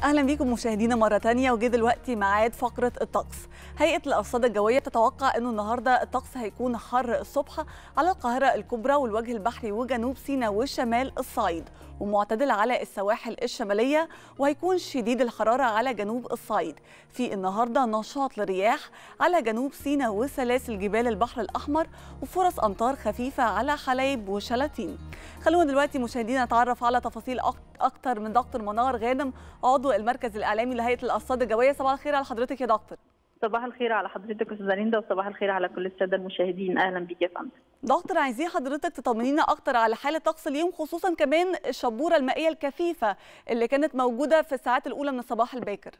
اهلا بيكم مشاهدينا مره تانية وجه دلوقتي ميعاد فقره الطقس هيئه الارصاد الجويه تتوقع انه النهارده الطقس هيكون حر الصبح على القاهره الكبرى والوجه البحري وجنوب سيناء وشمال الصعيد ومعتدل على السواحل الشماليه وهيكون شديد الحراره على جنوب الصعيد في النهارده نشاط للرياح على جنوب سيناء وسلاسل جبال البحر الاحمر وفرص امطار خفيفه على حلايب وشلاتين خلونا دلوقتي مشاهدينا نتعرف على تفاصيل اكتر من دكتور منار غانم عضو المركز الاعلامي لهيئه الارصاد الجويه صباح الخير على حضرتك يا دكتور صباح الخير على حضرتك استاذه ليندا وصباح الخير على كل الساده المشاهدين اهلا بيك يا فندم دكتور عايزين حضرتك تطمنينا اكتر على حاله طقس اليوم خصوصا كمان الشبوره المائيه الكثيفه اللي كانت موجوده في الساعات الاولى من الصباح الباكر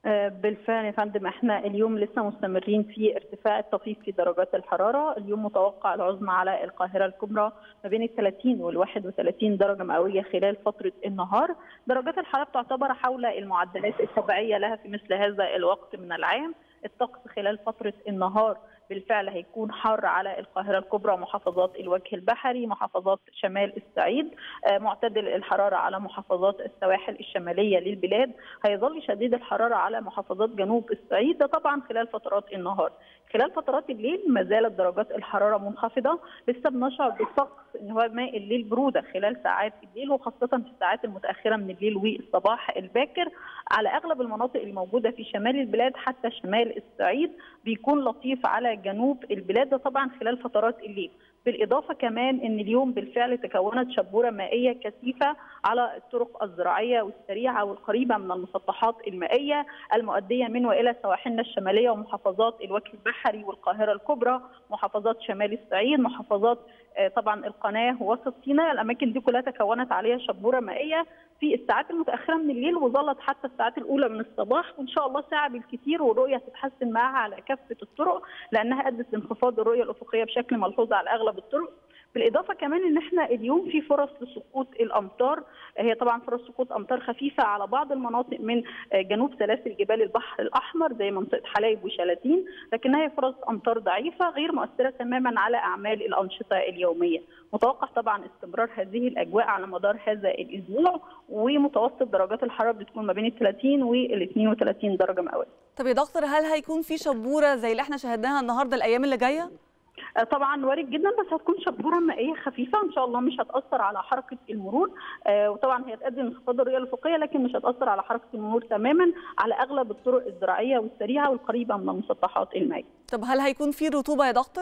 بالفعل يا فندم احنا اليوم لسه مستمرين في ارتفاع الطفيف في درجات الحراره، اليوم متوقع العظمى على القاهره الكبرى ما بين ال 30 وال 31 درجه مئويه خلال فتره النهار، درجات الحراره تعتبر حول المعدلات الطبيعيه لها في مثل هذا الوقت من العام، الطقس خلال فتره النهار بالفعل هيكون حار على القاهرة الكبرى محافظات الوجه البحري محافظات شمال الصعيد معتدل الحرارة على محافظات السواحل الشمالية للبلاد هيظل شديد الحرارة على محافظات جنوب الصعيد ده طبعا خلال فترات النهار خلال فترات الليل ما زالت درجات الحرارة منخفضة لسه بنشعر بالطقس ان هو ماء الليل برودة خلال ساعات الليل وخاصة في الساعات المتأخرة من الليل والصباح الباكر على أغلب المناطق الموجودة في شمال البلاد حتى شمال الصعيد بيكون لطيف على جنوب البلاد ده طبعا خلال فترات الليل بالإضافة كمان أن اليوم بالفعل تكونت شبورة مائية كثيفة على الطرق الزراعية والسريعة والقريبة من المسطحات المائية المؤدية من وإلى سواحلنا الشمالية ومحافظات الوجه البحري والقاهرة الكبرى محافظات شمال الصعيد محافظات طبعا القناة ووسط سيناء الأماكن دي كلها تكونت عليها شبورة مائية في الساعات المتأخرة من الليل وظلت حتى الساعات الأولى من الصباح وإن شاء الله ساعة بالكثير والرؤية تتحسن معها على كافة الطرق لأنها أدت لانخفاض الرؤية الأفقية بشكل ملحوظ على أغلب الطرق بالاضافه كمان ان احنا اليوم في فرص لسقوط الامطار هي طبعا فرص سقوط امطار خفيفه على بعض المناطق من جنوب سلاسل جبال البحر الاحمر زي منطقه حلايب وشلاتين لكنها هي فرص امطار ضعيفه غير مؤثره تماما على اعمال الانشطه اليوميه متوقع طبعا استمرار هذه الاجواء على مدار هذا الاسبوع ومتوسط درجات الحراره بتكون ما بين ال 30 وال 32 درجه مئويه طب يا دكتور هل هيكون في شبوره زي اللي احنا شاهدناها النهارده الايام اللي جايه طبعا وارد جدا بس هتكون شبوره مائيه خفيفه ان شاء الله مش هتاثر على حركه المرور وطبعا هي تؤدي لانخفاض الرؤيه الافقيه لكن مش هتاثر على حركه المرور تماما على اغلب الطرق الزراعيه والسريعه والقريبه من المسطحات المائيه. طب هل هيكون في رطوبه يا دكتور؟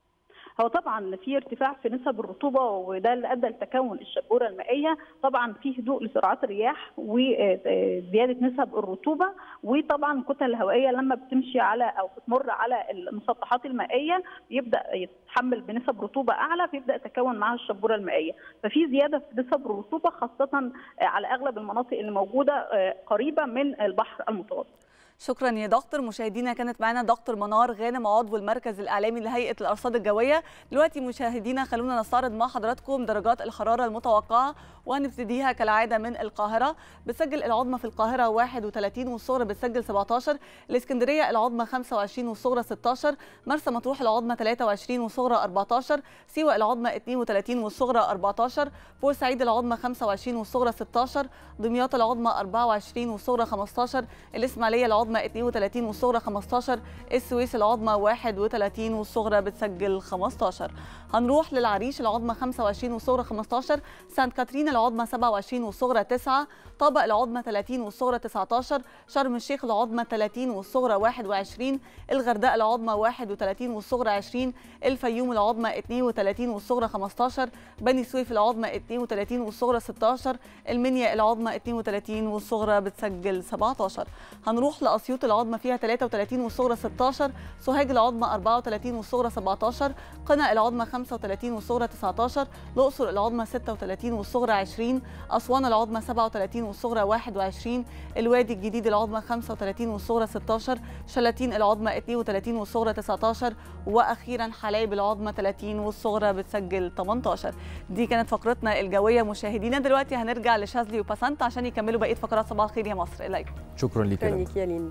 هو طبعا في ارتفاع في نسب الرطوبه وده اللي ادى لتكون الشبوره المائيه طبعا في هدوء لسرعات الرياح وزياده نسب الرطوبه وطبعا الكتل الهوائيه لما بتمشي على او بتمر على المسطحات المائيه بيبدا يتحمل بنسب رطوبه اعلى فيبدا يتكون معها الشبوره المائيه ففي زياده في نسب الرطوبه خاصه على اغلب المناطق اللي موجوده قريبه من البحر المتوسط شكرا يا دكتور مشاهدينا كانت معنا دكتور منار غانم عضو المركز الاعلامي لهيئه الارصاد الجويه دلوقتي مشاهدينا خلونا نستعرض مع حضراتكم درجات الحراره المتوقعه وهنبتديها كالعاده من القاهره بتسجل العظمى في القاهره 31 والصغرى بتسجل 17 الاسكندريه العظمى 25 والصغرى 16 مرسى مطروح العظمى 23 والصغرى 14 سيوه العظمى 32 والصغرى 14 بورسعيد العظمى 25 والصغرى 16 دمياط العظمى 24 والصغرى 15 الاسماعيليه العظمى 32 والصغرى 15 السويس العظمى 31 والصغرى بتسجل 15 هنروح للعريش العظمى 25 والصغرى 15 سانت كاترين العظمى 27 والصغرى 9 طابق العظمى 30 والصغرى 19 شرم الشيخ العظمى 30 والصغرى 21 الغردقه العظمى 31 والصغرى 20 الفيوم العظمى 32 والصغرى 15 بني سويف العظمى 32 والصغرى 16 المنيا العظمى 32 والصغرى بتسجل 17 هنروح لاسيوط العظمى فيها 33 والصغرى 16 سوهاج العظمى 34 والصغرى 17 قنا العظمى 35 والصغرى 19 الاقصر العظمى 36 والصغرى 20 اسوان العظمى 37 والصغرى 21 الوادي الجديد العظمى 35 والصغرى 16 شلاتين العظمى 32 والصغرى 19 واخيرا حلايب العظمى 30 والصغرى بتسجل 18 دي كانت فقرتنا الجويه مشاهدينا دلوقتي هنرجع لشاذلي وباسنت عشان يكملوا بقيه فقرات صباح الخير يا مصر اليكم شكرا لك شكرا لك يا ليندا